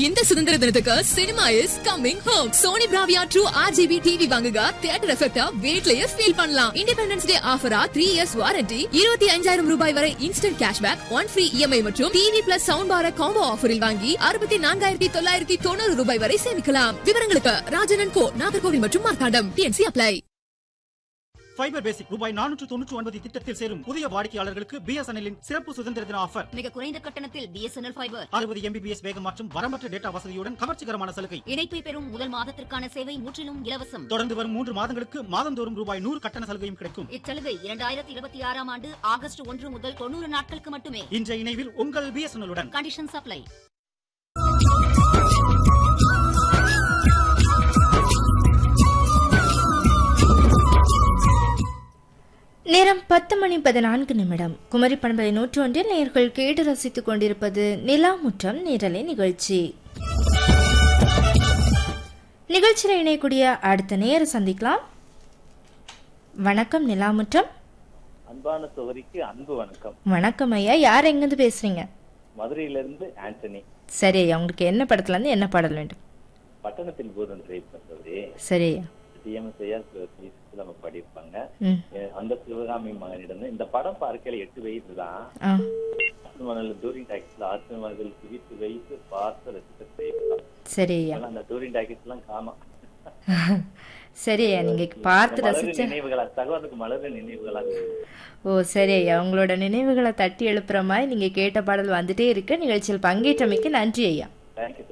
இந்த சுதந்திர தினத்துக்கு cinema is coming home Sony Bravia true RGB TV வாங்குங்க தியேட்டர் எஃபெக்டா வீட்லயே ஃபீல் பண்ணலாம் இண்டிபெண்டன்ஸ் டே ஆஃபரா த்ரீ இயர்ஸ் வாரண்டி இருபத்தி அஞ்சாயிரம் ரூபாய் வரை instant cashback one free EMI மற்றும் TV plus sound bar combo ஆஃபரில் வாங்கி அறுபத்தி நான்காயிரத்தி தொள்ளாயிரத்தி தொண்ணூறு ரூபாய் வரை சேமிக்கலாம் விவரங்களுக்கு ராஜனன் கோ நாகர்கோவில் மற்றும் Markandam T N C apply fibre basic ரூபாய் நானூற்று தொண்ணூற்று ஒன்பது திட்டத்தில் சேரும் புதிய வாடிக்கையாளர்களுக்கு பிஎஸ்என்எல்லின் சிறப்பு சுதந்திர தின ஆஃபர் மிக குறைந்த கட்டணத்தில் பிஎஸ்என்எல் ஃபைபர் அறுபது எம்பிபிஎஸ் வேகம் மற்றும் வரம்பற்ற டேட்டா வசதியுடன் கவர்ச்சிகரமான சலுகை இணைப்பை பெறும் முதல் மாதத்திற்கான சேவை முற்றிலும் இலவசம் தொடர்ந்து வரும் மூன்று மாதங்களுக்கு மாதந்தோறும் ரூபாய் நூறு கட்டண சலுகையும் கிடைக்கும் இச்சலுகை இரண்டாயிரத்தி இருபத்தி ஆறாம் ஆண்டு ஆகஸ்ட் ஒன்று முதல் தொண்ணூறு நாட்களுக்கு மட்டுமே இன்றைய இணைவில் உங்கள் பிஎஸ்என்எல்லுடன் கண்டிஷன் சப்ளை நேரம் பத்து மணி பதினான்கு நிமிடம் குமரி பண்பலை நூற்று ஒன்றில் நேர்கள் கேட்டு ரசித்துக் கொண்டிருப்பது நிலா முற்றம் நேரலை நிகழ்ச்சி நிகழ்ச்சியில் இணையக்கூடிய அடுத்த நேர சந்திக்கலாம் வணக்கம் நிலாமுற்றம் அன்பான சோதரிக்கு அன்பு வணக்கம் வணக்கம் ஐயா யார் எங்கிருந்து பேசுறீங்க மதுரையிலிருந்து ஆண்டனி சரி ஐயா உங்களுக்கு என்ன படத்துல இருந்து என்ன பாடல் வேண்டும் பட்டணத்தில் பூதம் திரைப்படம் சோதரி சரி ஐயா டிஎம்எஸ் ஐயா நம்ம படிப்பாங்க ம் அஹ் அந்த சிவகாமி மகனிடம் இந்த படம் பார்க்கல எட்டு வயசு தான் ஆ மணல் டூரிங் டாக்ஸில் ஆற்று மகள் குவித்து வைத்து பார்த்த ரசித்த திரைப்படம் சரி ஐயா ஆனா அந்த டூரிங் டாக்ஸ் எல்லாம் காணும் சரி ஐயா நீங்க பார்த்து மலர் ரசிச்ச நினைவுகளா சகோதரனுக்கு மலர் நினைவுகளா ஓ சரி ஐயா உங்களோட நினைவுகளை தட்டி எழுப்புற மாதிரி நீங்க கேட்ட பாடல் வந்துட்டே இருக்கு நிகழ்ச்சியில் பங்கேற்றமைக்கு நன்றி ஐயா தேங்க்யூ